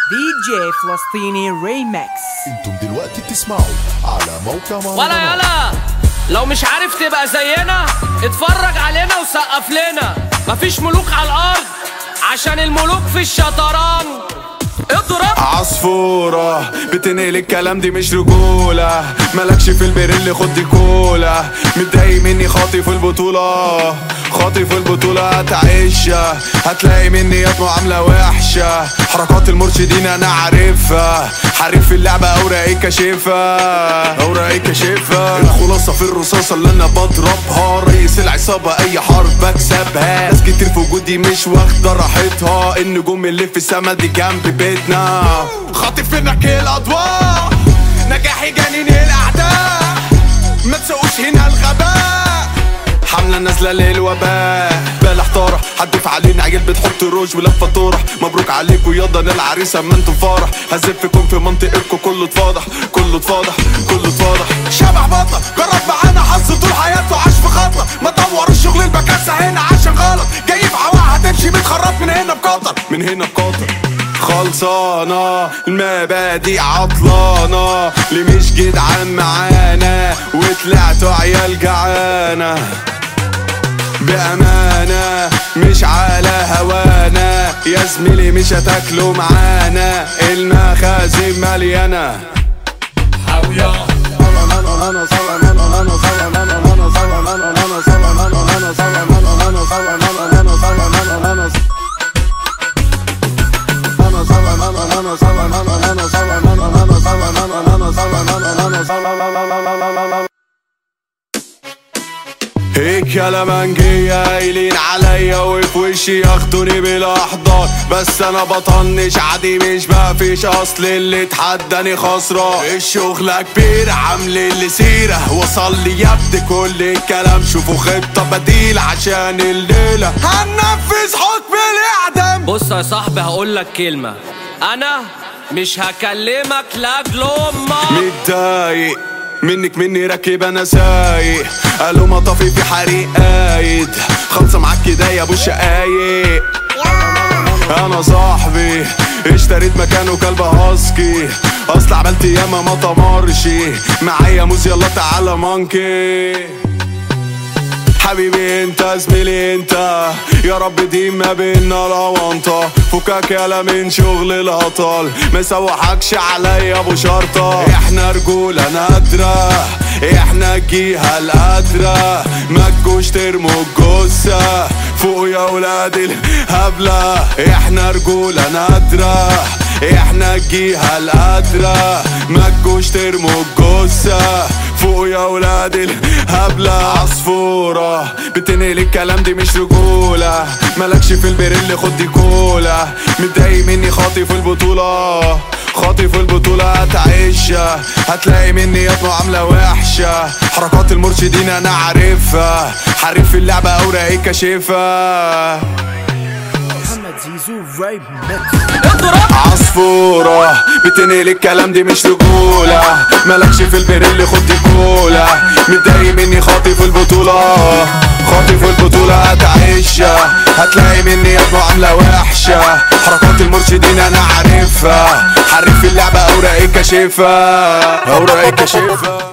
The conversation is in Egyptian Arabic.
دي جي فلسطيني ريمكس انتم دلوقتي بتسمعوا على موقع ولا مهرجانات يلا لو مش عارف تبقى زينا اتفرج علينا وسقف لنا مفيش ملوك على الارض عشان الملوك في الشطرنج اضرب عصفورة بتنقل الكلام دي مش رجولة مالكش في البريل خد دي كولا متضايق مني خاطف البطولة خاطف البطولة هتعيشها هتلاقي مني يد معاملة وحشة حركات المرشدين انا عارفها حريف في اللعبة اوراقي كشفة اوراقي كشفة الخلاصة في الرصاصة اللي انا بضربها رئيس العصابة اي حرب بكسبها ناس كتير في وجودي مش واخدة راحتها النجوم اللي في السما دي جنب بيتنا خاطف منك الاضواء نجاحي جنين الاعداء ما تسوقوش هنا الغباء حملة نازلة للوباء بلا احتارة هتدفع علينا عيال بتحط روج ولفة طرح مبروك عليكوا ياضا للعريس اما انتوا فرح هزفكم في منطقتكم كله اتفاضح كله اتفاضح كله اتفاضح شبح بطل جرب معانا حظ طول حياته عاش في خطة ما دوروا الشغل البكاسة هنا عشان غلط جاي في عواها هتمشي متخرط من هنا بقطر من هنا بقطر خلصانة المبادئ عطلانة اللي مش جدعان معانا وطلعتوا عيال جعانة بأمانة مش على هوانا يا زميلي مش هتاكلوا معانا المخازن مليانة هيك يا لمنجية قايلين عليا وفي وشي ياخدوني بالاحضان بس انا بطنش عادي مش بقفش اصل اللي اتحداني خسران الشغلة كبير عامل اللي سيرة وصل لي يا ابني كل الكلام شوفوا خطة بديل عشان الليلة هننفذ حكم الاعدام بص يا صاحبي هقول لك كلمة انا مش هكلمك لاجل امك متضايق منك مني راكب انا سايق قالوا مطافي في حريق قايد خلصة معاك كده يا ابو الشقايق انا صاحبي اشتريت مكانه كلب هاسكي اصل عملت ياما ما تمرش معايا موز يلا تعالى مانكي حبيبي انت زميلي انت يا رب دي ما بينا لونطة فكك يالا من شغل الهطل ما يسوحكش عليا ابو شرطة احنا رجولة نادرة احنا الجهة القادرة ما تجوش ترموا الجثة فوق يا ولاد الهبلة احنا رجولة نادرة احنا الجهة القادرة ما تجوش ترموا الجثة فوق يا ولاد الهبلة عصفورة بتنقل الكلام دي مش رجولة مالكش في البريل خد دي كولا متضايق مني خاطف البطولة خاطف البطولة هتعيشها هتلاقي مني يد معاملة وحشة حركات المرشدين انا عارفها حريف في اللعبة اوراقي كشفة محمد زيزو ريمكس اضرب عصفورة بتنقل الكلام دي مش رجولة مالكش في البريل خد دي كولا متضايق مني خاطف البطولة خاطف البطولة هتعيشها هتلاقي مني يد معاملة وحشة حركات المرشدين انا عارفها حريف في اللعبة اوراقي كشفة اوراقي كشفة